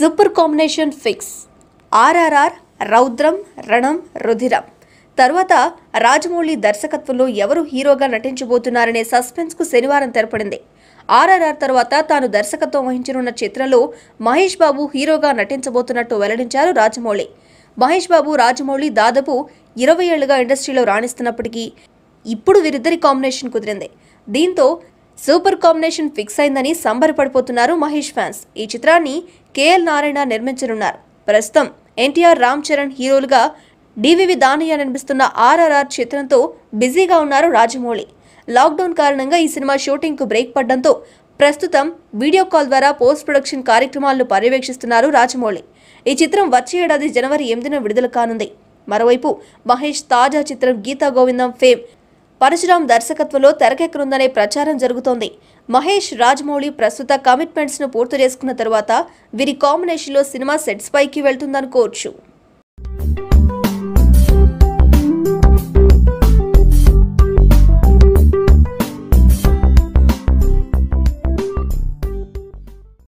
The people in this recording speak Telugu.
super combination fix RRR Raudram Ranam Rudhiram తర్వాత రాజమౌళి దర్శకత్వంలో ఎవరు హీరోగా నటించబోతున్నారనే సస్పెన్స్కు శనివారం తెరపడింది ఆర్ఆర్ఆర్ తర్వాత తాను దర్శకత్వం వహించనున్న చిత్రంలో మహేష్ బాబు హీరోగా నటించబోతున్నట్టు వెల్లడించారు రాజమౌళి మహేష్ బాబు రాజమౌళి దాదాపు ఇరవై ఏళ్లుగా ఇండస్ట్రీలో రాణిస్తున్నప్పటికీ ఇప్పుడు వీరిద్దరి కాంబినేషన్ కుదిరింది దీంతో సూపర్ కాంబినేషన్ ఫిక్స్ అయిందని సంబరపడిపోతున్నారు మహేష్ ఫ్యాన్స్ ఈ చిత్రాన్ని కేఎల్ నారాయణ నిర్మించనున్నారు ప్రస్తుతం ఎన్టీఆర్ రామ్ చరణ్ హీరోలుగా డివివి దానయ్య నిర్మిస్తున్న ఆర్ఆర్ఆర్ చిత్రంతో బిజీగా ఉన్నారు రాజమౌళి లాక్డౌన్ కారణంగా ఈ సినిమా షూటింగ్కు బ్రేక్ పడడంతో ప్రస్తుతం వీడియో కాల్ ద్వారా పోస్ట్ ప్రొడక్షన్ కార్యక్రమాలను పర్యవేక్షిస్తున్నారు రాజమౌళి ఈ చిత్రం వచ్చే ఏడాది జనవరి ఎనిమిదిన విడుదల కానుంది మరోవైపు మహేష్ తాజా చిత్రం గీతా గోవిందం ఫేమ్ పరశురాం దర్శకత్వంలో తెరకెక్కనుందనే ప్రచారం జరుగుతోంది మహేష్ రాజమౌళి ప్రస్తుత కమిట్మెంట్స్ ను పూర్తి చేసుకున్న తరువాత వీరి కాంబినేషన్లో సినిమా సెట్స్ పైకి వెళ్తుందనుకోవచ్చు